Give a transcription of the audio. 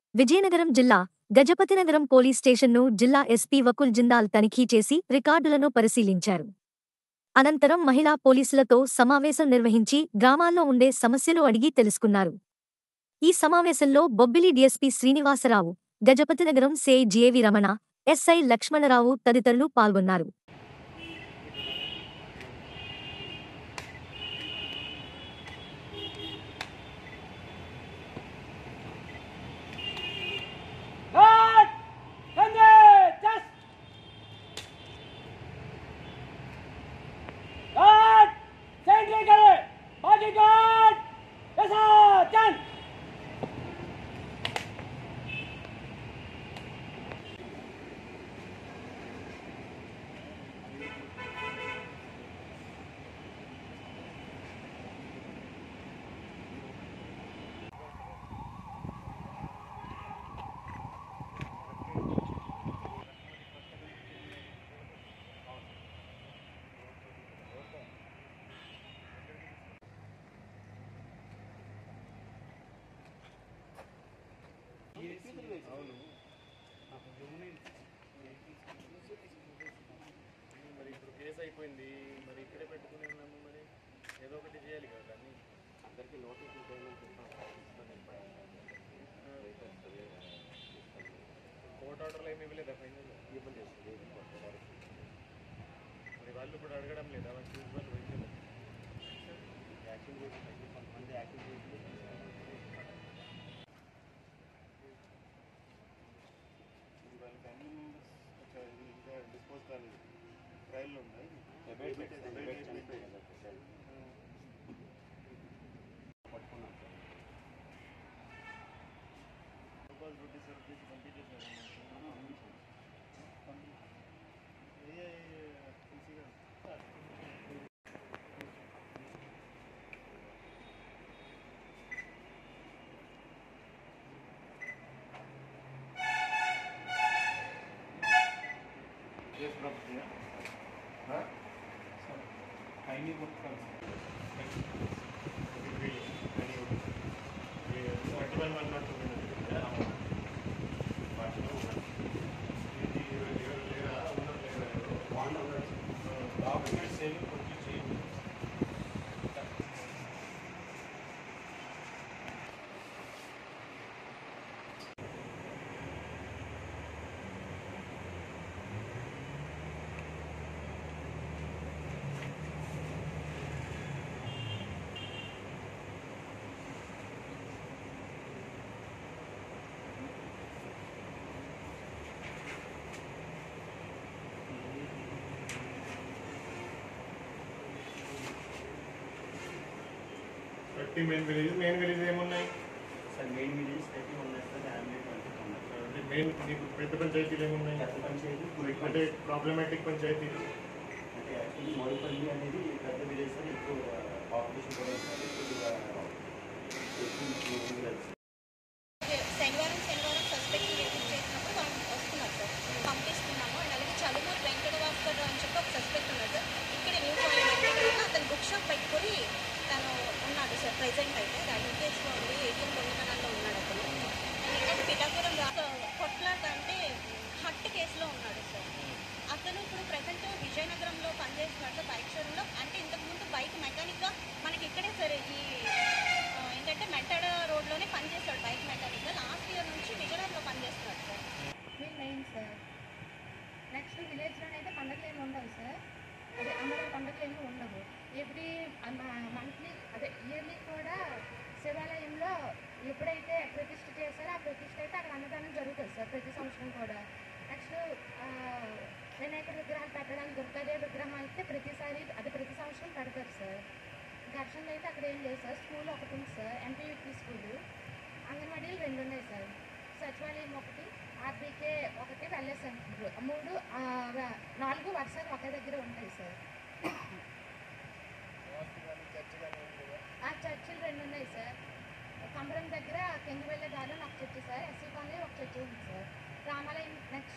విజయనగరం జిల్లా గజపతినగరం పోలీస్ స్టేషన్ను జిల్లా ఎస్పీ వకుల్ జిందాల్ తనిఖీ చేసి రికార్డులను పరిశీలించారు అనంతరం మహిళా పోలీసులతో సమావేశం నిర్వహించి గ్రామాల్లో ఉండే సమస్యలు అడిగి తెలుసుకున్నారు ఈ సమావేశంలో Bobbili DSP Srinivasarao Gajapathinagaram CI GAV Ramana SI Lakshmanarao తదితరులు పాల్గొన్నారు God! Sunday! Just! God! Sentry करे! बाकी God! ऐसा! चल! మరి ఇప్పుడు కేసు అయిపోయింది మరి ఇక్కడే పెట్టుకుని ఉన్నాము మరి ఏదో ఒకటి చేయాలి కదా దాన్ని అందరికీ నోటీస్ కోర్టు ఆర్డర్లు ఏమి ఇవ్వలేదా ఫైనల్ మరి వాళ్ళు ఇప్పుడు అడగడం లేదా వాళ్ళు చూసి వాళ్ళు వెళ్తే యాక్షన్ చేసి కొంతమంది యాక్షన్ చేసి వాళ్ళ ఫ్యామిలీ మెంబర్స్ వచ్చారు ఇంకా డిస్పోజ్ కాలేదు ట్రయల్లో ఉన్నాయి డ్యూటీ సర్వీస్ పంపించేసారు thirty main village main village ఏమున్నాయి సార్ మెయిన్ విలేజ్ థర్టీ ఉన్నాయి సార్ హ్యామ్లెట్ ట్వంటీ ఉన్నాయి అంటే మెయిన్ మీకు పెద్ద పంచాయతీలు ఏమున్నాయి పెద్ద పంచాయతీ అంటే అంటే ప్రాబ్లమాటిక్ పంచాయతీలు అంటే యాక్చువల్లీ మోడిపల్లి అనేది పెద్ద విలేజ్ సార్ ఎక్కువ పాపులేషన్ కూడా ఉంది కొద్దిగా ఎక్కువ విలేజ్ శనివారం శనివారం సస్పెక్ట్ రిపోర్ట్ చేసినప్పుడు వాళ్ళు వస్తున్నారు సార్ పంపిస్తున్నాము అండ్ అలాగే చలుమూరు వెంకట భాస్కర్ అని చెప్పి ఒక సస్పెక్ట్ ఉన్నాడు సార్ ఇక్కడ న్యూ కాలేజ్ వెంకటరమణ అతను బుక్ షాప్ పెట్టుకొని తను ఉన్నాడు సార్ ప్రెసెంట్ అయితే దాని కేసులో ఉంది ఏటీఎం దొంగతనంలో ఉన్నాడు అతను అండ్ ఇంకోటి పిఠాపురం రా కొట్లాట అంటే హట్ కేసులో ఉన్నాడు సార్ అతను ఇప్పుడు ప్రజెంట్ విజయనగరంలో పనిచేస్తున్నాడు సార్ బైక్ షోరూంలో అంటే ఇంతకుముందు బైక్ మెకానిక్గా మనకి ఇక్కడే సార్ ఈ ఆ, ఏంటంటే మెట్టడ రోడ్లోనే పనిచేస్తాడు బైక్ మెకానిక్గా లాస్ట్ ఇయర్ నుంచి విజయనగరంలో పనిచేస్తున్నాడు సార్ మేము మెయిన్ సార్ నెక్స్ట్ విలేజ్లోనే అయితే పండుగలు ఏమి ఉండవు సార్ అదే అమ్మవారి పండుగలు ఏమి ఉండవు ఎవ్రీ మంత్లీ అదే ఇయర్లీ కూడా శివాలయంలో ఎప్పుడైతే ప్రతిష్ఠ చేస్తారో ఆ ప్రతిష్ఠ అయితే అక్కడ అన్నదానం జరుగుతుంది సార్ ప్రతి సంవత్సరం కూడా నెక్స్ట్ వినాయకుడి విగ్రహాలు పెట్టడానికి దుర్గాదేవి విగ్రహం అయితే ప్రతిసారి అదే ప్రతి సంవత్సరం పెడతారు సార్ ఘర్షణలు అయితే అక్కడ ఏం లేదు సార్ స్కూల్ ఒకటి ఉంది సార్ ఎంపీయూపీ స్కూల్ అంగన్వాడీలు రెండు ఉన్నాయి సార్ సచివాలయం ఒకటి ఆర్బీకే ఒకటి వెల్నెస్ సెంటర్ మూడు ఆ, వ- నాలుగు వరుసగా ఒకే దగ్గర ఉంటాయి సార్ ఆ చర్చిలు రెండు ఉన్నాయి సార్ కమరం దగ్గర కింద వెళ్ళే దారిలో ఒక చర్చి సార్ ఎస్సీ కాలనీ ఒక చర్చి ఉంది సార్ రామాలయం నెక్స్ట్